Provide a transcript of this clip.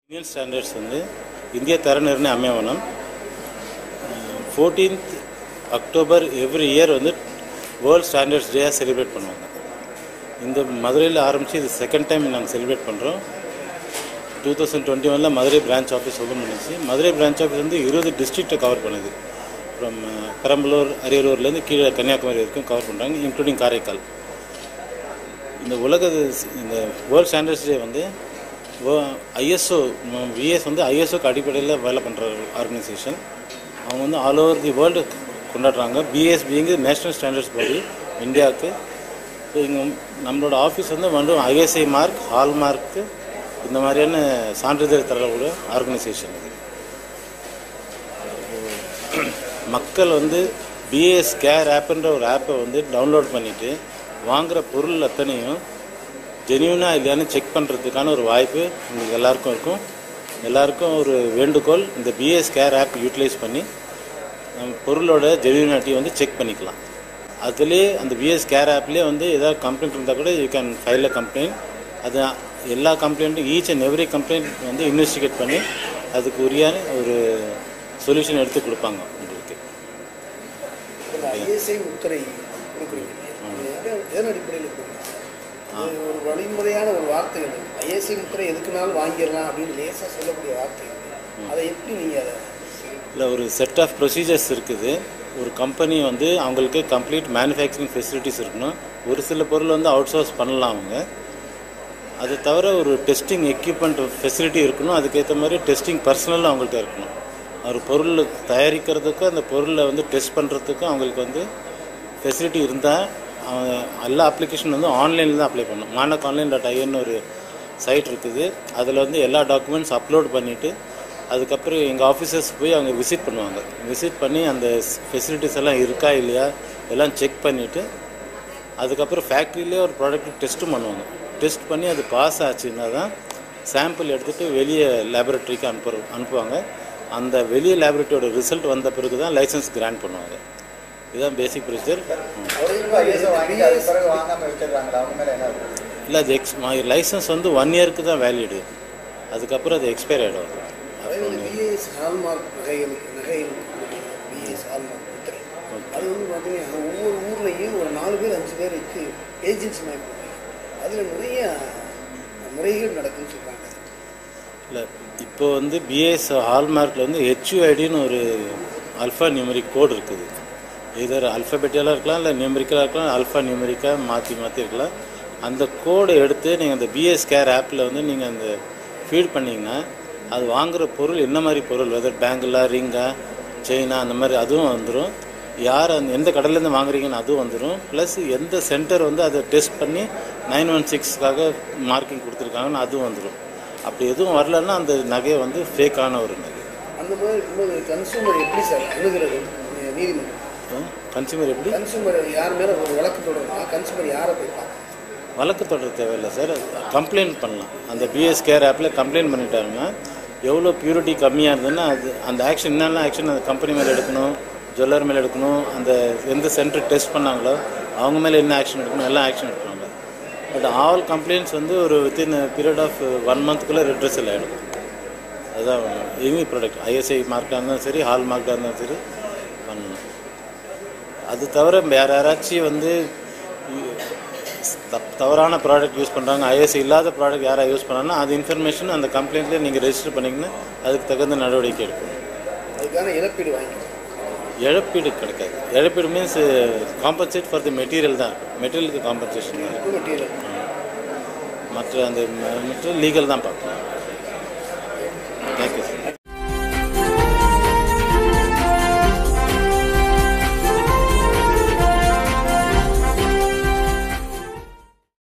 Indian standards வந்து இந்திய தர நிர்ணய அமைவனம் ஃபோர்டீன்த் அக்டோபர் எவ்ரி இயர் வந்து வேர்ல்ட் ஸ்டாண்டர்ட்ஸ் டேயாக செலிப்ரேட் பண்ணுவாங்க இந்த மதுரையில் ஆரம்பித்து இது செகண்ட் டைம் நாங்கள் செலிப்ரேட் பண்ணுறோம் டூ தௌசண்ட் டுவெண்ட்டி ஒனில் மதுரை பிரான்ச் ஆஃபீஸ் ஓப்பன் பண்ணுச்சு மதுரை பிரான்ச் ஆஃபீஸ் வந்து இருபது டிஸ்ட்ரிக்ட்டை கவர் பண்ணுது ஃப்ரம் பெரம்பலூர் அரியலூர்லேருந்து கீழே கன்னியாகுமரி வரைக்கும் கவர் பண்ணுறாங்க இன்க்ளூடிங் காரைக்கால் இந்த உலக இந்த வேர்ல்ட் ஸ்டாண்டர்ட்ஸ் டே வந்து ஐஎஸ்ஓ விஎஸ் வந்து ஐஎஸ்ஓக்கு அடிப்படையில் வேலை பண்ணுற ஆர்கனைசேஷன் அவங்க வந்து ஆல் ஓவர் தி வேர்ல்டு கொண்டாடுறாங்க பிஎஸ் பீங்கு நேஷ்னல் ஸ்டாண்டர்ட்ஸ் பாடி இந்தியாவுக்கு ஸோ இங்கே நம்மளோட ஆஃபீஸ் வந்து வந்து ஐஎஸ்ஐ மார்க் ஹால் மார்க்கு இந்த மாதிரியான சான்றிதழ் தரக்கூடிய ஆர்கனைசேஷன் இது மக்கள் வந்து பிஎஸ் கேர் ஆப்புன்ற ஒரு ஆப்பை வந்து டவுன்லோட் பண்ணிவிட்டு வாங்குகிற பொருள் அத்தனையும் ஜென்யூனாக இல்லையான்னு செக் பண்ணுறதுக்கான ஒரு வாய்ப்பு உங்களுக்கு எல்லாருக்கும் இருக்கும் எல்லாருக்கும் ஒரு வேண்டுகோள் இந்த பிஎஸ் கேர் ஆப் யூட்டிலைஸ் பண்ணி நம்ம பொருளோட ஜென்யூனிட்டி வந்து செக் பண்ணிக்கலாம் அதுலேயே அந்த பிஎஸ் கேர் ஆப்லேயே வந்து ஏதாவது கம்ப்ளைண்ட் இருந்தால் கூட you can file a complaint அது எல்லா கம்ப்ளைண்ட்டும் ஈச் அண்ட் எவ்ரி கம்ப்ளைண்ட் வந்து இன்வெஸ்டிகேட் பண்ணி அதுக்கு உரிய ஒரு சொல்யூஷன் எடுத்து கொடுப்பாங்க உங்களுக்கு இந்த ஐஎஸ்ஐ முத்திரை கொடுக்குறீங்க அது எத- எதன் அடிப்படையில் கொடுக்குறீங்க அது ஒரு வழிமுறையான ஒரு வார்த்தைகள் ஐஎஸ்ஐ முத்திரை எதுக்குனாலும் வாங்கிடலாம் அப்படின்னு லேசாக சொல்லக்கூடிய வார்த்தைகள் அதை எப்படி நீங்கள் அதை இல்லை ஒரு செட் ஆஃப் ப்ரொசீஜர்ஸ் இருக்குது ஒரு கம்பெனி வந்து அவங்களுக்கு கம்ப்ளீட் மேனுஃபேக்சரிங் ஃபெசிலிட்டிஸ் இருக்கணும் ஒரு சில பொருள் வந்து அவுட் சோர்ஸ் பண்ணலாம் அவங்க அது தவிர ஒரு டெஸ்டிங் எக்யூப்மெண்ட் ஃபெசிலிட்டி இருக்கணும் அதுக்கேற்ற மாதிரி டெஸ்டிங் பர்சனலும் அவங்கள்ட்ட இருக்கணும் ஒரு பொருள் தயாரிக்கிறதுக்கும் அந்த பொருளை வந்து டெஸ்ட் பண்ணுறதுக்கும் அவங்களுக்கு வந்து ஃபெசிலிட்டி இருந்தால் எல்லா அப்ளிகேஷன் வந்து ஆன்லைனில் தான் அப்ளை பண்ணணும் மானக் ஆன்லைன் டாட் ஐஎன்னு ஒரு சைட் இருக்குது அதில் வந்து எல்லா டாக்குமெண்ட்ஸ் அப்லோட் பண்ணிவிட்டு அதுக்கப்புறம் எங்கள் ஆஃபீஸர்ஸ் போய் அவங்க விசிட் பண்ணுவாங்க விசிட் பண்ணி அந்த ஃபெசிலிட்டிஸ் எல்லாம் இருக்கா இல்லையா எல்லாம் செக் பண்ணிவிட்டு அதுக்கப்புறம் ஃபேக்ட்ரியிலே ஒரு ப்ராடக்ட் டெஸ்ட்டும் பண்ணுவாங்க டெஸ்ட் பண்ணி அது பாஸ் ஆச்சுன்னா தான் சாம்பிள் எடுத்துகிட்டு வெளியே லேபரட்டரிக்கு அனுப்பு அனுப்புவாங்க அந்த வெளியே லேபரட்டரியோட ரிசல்ட் வந்த பிறகு தான் லைசன்ஸ் கிராண்ட் பண்ணுவாங்க இதுதான் பேசிக் ப்ரொசீஜர் ஐஎஸ்ஓ வாங்கிட்டு அது பிறகு வாங்காம விட்டுறாங்களா அவங்க மேல என்ன இருக்கு? இல்லை அது எக்ஸ் லைசன்ஸ் வந்து ஒன் இயருக்கு தான் வேலிடு அதுக்கப்புறம் அது எக்ஸ்பயர் ஆகிடும் அதாவது இந்த பிஏஎஸ் ஹால்மார்க் நகைகளுக்கு நகைகள் பிஏஎஸ் ஹால்மார்க் முத்திரை அது வந்து பார்த்தீங்கன்னா ஒவ்வொரு ஊர்லேயும் ஒரு நாலு பேர் அஞ்சு பேர் வச்சு ஏஜென்சி மாதிரி பண்ணுறாங்க அதில் நிறைய முறைகள் நடக்குதுன்னு சொல்கிறாங்க இல்லை இப்போ வந்து பிஎஸ் ஹால்மார்க்கில் வந்து ஹெச்யூஐடின்னு ஒரு அல்ஃபா நியூமரிக் கோடு இருக்குது இதர் அல்ஃபபெட்டியலாக இருக்கலாம் இல்லை நியூமரிக்கலாக இருக்கலாம் அல்ஃபா நியூமரிக்காக மாற்றி மாற்றி இருக்கலாம் அந்த கோடை எடுத்து நீங்கள் அந்த பிஎஸ் கேர் ஆப்பில் வந்து நீங்கள் அந்த ஃபீட் பண்ணிங்கன்னா அது வாங்குகிற பொருள் என்ன மாதிரி பொருள் வெதர் பேங்கிளா ரிங்கா செயினா அந்த மாதிரி அதுவும் வந்துடும் யார் அந்த எந்த கடையிலேருந்து வாங்குறீங்கன்னு அதுவும் வந்துடும் ப்ளஸ் எந்த சென்டர் வந்து அதை டெஸ்ட் பண்ணி நைன் ஒன் சிக்ஸ்க்காக மார்க்கிங் கொடுத்துருக்காங்கன்னு அதுவும் வந்துடும் அப்படி எதுவும் வரலன்னா அந்த நகையை வந்து ஃபேக்கான ஒரு நகை அந்த மாதிரி இருக்கும்போது கன்சூமர் எப்படி சார் அணுகிறது நீ- நீதிமன்றம் கன்சியூமர் எப்படி கன்சூமர் யார் மேலே ஒரு வழக்கு தொடரணும்னா கன்சூமர் யாரை போய் பார்க்கணும் வழக்கு தொடர தேவையில்லை சார் கம்ப்ளைண்ட் பண்ணலாம் அந்த பிஎஸ் கேர் ஆப்பில் கம்ப்ளைண்ட் பண்ணிட்டாங்கன்னா எவ்வளோ பியூரிட்டி கம்மியாக இருந்ததுன்னா அது அந்த ஆக்ஷன் என்னென்ன ஆக்ஷன் அந்த கம்பெனி மேலே எடுக்கணும் ஜுவல்லர் மேலே எடுக்கணும் அந்த எந்த சென்டர் டெஸ்ட் பண்ணாங்களோ அவங்க மேலே என்ன ஆக்ஷன் எடுக்கணும் எல்லாம் ஆக்ஷன் எடுப்பாங்க பட் ஆல் கம்ப்ளைண்ட்ஸ் வந்து ஒரு வித்தின் பீரியட் ஆஃப் ஒன் மந்த்துக்குள்ளே ரெட்ரஸல் ஆகிடும் அதுதான் எனி ப்ராடக்ட் ஐஎஸ்ஐ மார்க்காக இருந்தாலும் சரி ஹால் மார்க்காக இருந்தாலும் சரி பண்ணணும் அது தவிர வேறு யாராச்சும் வந்து தப் தவறான ப்ராடக்ட் யூஸ் பண்ணுறாங்க ஐஎஸ்ஐ இல்லாத ப்ராடக்ட் யாராவது யூஸ் பண்ணாங்கன்னா அது இன்ஃபர்மேஷன் அந்த கம்ப்ளைண்ட்லேயே நீங்கள் ரெஜிஸ்டர் பண்ணிங்கன்னா அதுக்கு தகுந்த நடவடிக்கை எடுக்கணும் அதுக்கான இழப்பீடு வாங்கிக்கணும் இழப்பீடு கிடைக்காது இழப்பீடு means compensate for the material தான் மெட்டீரியலுக்கு காம்பன்சேஷன் தான் மெட்டீரியல் மற்ற அந்த மெட்டீரியல் லீகல் தான் பார்க்கணும்